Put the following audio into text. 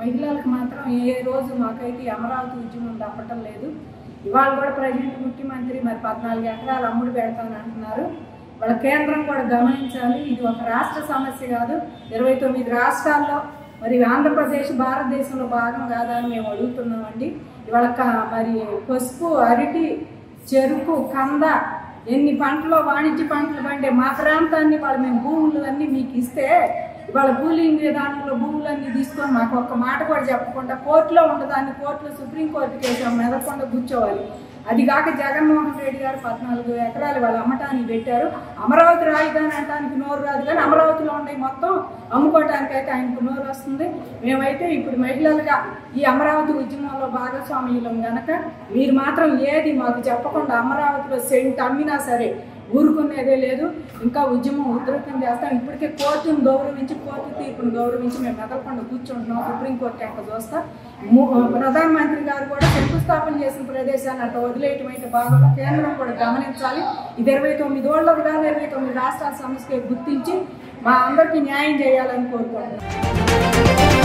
మహిళలకు మాత్రం ఏ రోజు మాకైతే ఈ అమరావతి ఉద్యమం తప్పటం లేదు ఇవాళ కూడా ప్రజెంట్ ముఖ్యమంత్రి మరి పద్నాలుగు ఎకరాలు అమ్ముడు పెడతానని అంటున్నారు వాళ్ళ కేంద్రం కూడా గమనించాలి ఇది ఒక రాష్ట్ర సమస్య కాదు ఇరవై తొమ్మిది రాష్ట్రాల్లో మరి ఆంధ్రప్రదేశ్ భారతదేశంలో భాగం కాదా అని మేము అడుగుతున్నామండి ఇవాళ క- మరి పసుపు అరటి చెరుకు కంద ఎన్ని పంటలు వాణిజ్య పంటలు పండే మా ప్రాంతాన్ని వాళ్ళు మేము భూములు అన్నీ మీకు ఇస్తే ఇవాళ కూలింగ్ విధానంలో భూములన్నీ తీసుకొని మాకు ఒక్క మాట కూడా చెప్పకుండా కోర్టులో ఉండదాన్ని కోర్టులో సుప్రీంకోర్టుకి వేసాం మెదకుండా కూర్చోవాలి అది కాక జగన్మోహన్ రెడ్డి గారు పద్నాలుగు ఎకరాలు వాళ్ళు అమ్మటానికి పెట్టారు అమరావతి రాజధాని అంటానికి నోరు రాదు కానీ అమరావతిలో ఉండే మొత్తం అమ్ముకోవటానికి అయితే ఆయనకు నోరు వస్తుంది మేమైతే ఇప్పుడు మహిళలుగా ఈ అమరావతి ఉద్యమంలో భాగస్వామ్యులం గనక మీరు మాత్రం ఏది మాకు చెప్పకుండా అమరావతిలో సెంట్ అమ్మినా సరే ఊరుకునేదే లేదు ఇంకా ఉద్యమం ఉధృతం చేస్తాం ఇప్పటికే కోర్టును గౌరవించి కోర్టు తీర్పును గౌరవించి మేము మెదలకుండా కూర్చుంటున్నాం సుప్రీంకోర్టు యొక్క చూస్తా ము- ప్రధానమంత్రి గారు కూడా శంకుస్థాపన చేసిన ప్రదేశాన్ని అట్లా వదిలేయటం అయితే బాగా కేంద్రం కూడా గమనించాలి ఇది ఇరవై తొమ్మిది ఓళ్ళకు కాదు ఇరవై తొమ్మిది రాష్ట్రాల సమస్య గుర్తించి మా అందరికీ న్యాయం చేయాలని కోరుకుంటున్నాం